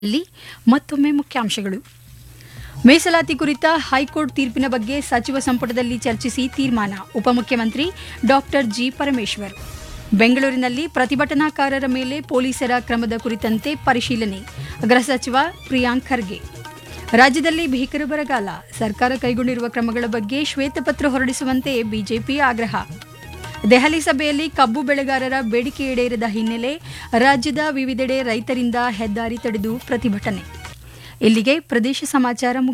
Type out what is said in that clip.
ಇಲ್ಲಿ ಮತ್ತೊಮ್ಮೆ ಮುಖ್ಯಾಂಶಗಳು ಮೀಸಲಾತಿ ಕುರಿತ ಹೈಕೋರ್ಟ್ ತೀರ್ಪಿನ ಬಗ್ಗೆ ಸಚಿವ ಸಂಪುಟದಲ್ಲಿ ಚರ್ಚಿಸಿ ತೀರ್ಮಾನ ಉಪಮುಖ್ಯಮಂತ್ರಿ ಡಾಕ್ಟರ್ ಜಿ ಪರಮೇಶ್ವರ್ ಬೆಂಗಳೂರಿನಲ್ಲಿ ಪ್ರತಿಭಟನಾಕಾರರ ಮೇಲೆ ಪೊಲೀಸರ ಕ್ರಮದ ಕುರಿತಂತೆ ಪರಿಶೀಲನೆ ಗೃಹ ಸಚಿವ ಪ್ರಿಯಾಂಕ್ ಖರ್ಗೆ ರಾಜ್ಯದಲ್ಲಿ ಭೀಕರ ಬರಗಾಲ ಸರ್ಕಾರ ಕೈಗೊಂಡಿರುವ ಕ್ರಮಗಳ ಬಗ್ಗೆ ಶ್ವೇತಪತ್ರ ಹೊರಡಿಸುವಂತೆ ಬಿಜೆಪಿ ಆಗ್ರಹ ದೆಹಲಿ ಸಭೆಯಲ್ಲಿ ಕಬ್ಬು ಬೆಳೆಗಾರರ ಬೇಡಿಕೆ ಈಡೇರದ ಹಿನ್ನೆಲೆ ರಾಜ್ಯದ ವಿವಿಧೆಡೆ ರೈತರಿಂದ ಹೆದ್ದಾರಿ ತಡೆದು ಪ್ರತಿಭಟನೆ ಇಲ್ಲಿಗೆ ಪ್ರದೇಶ ಸಮಾಚಾರ ಮುಗಿ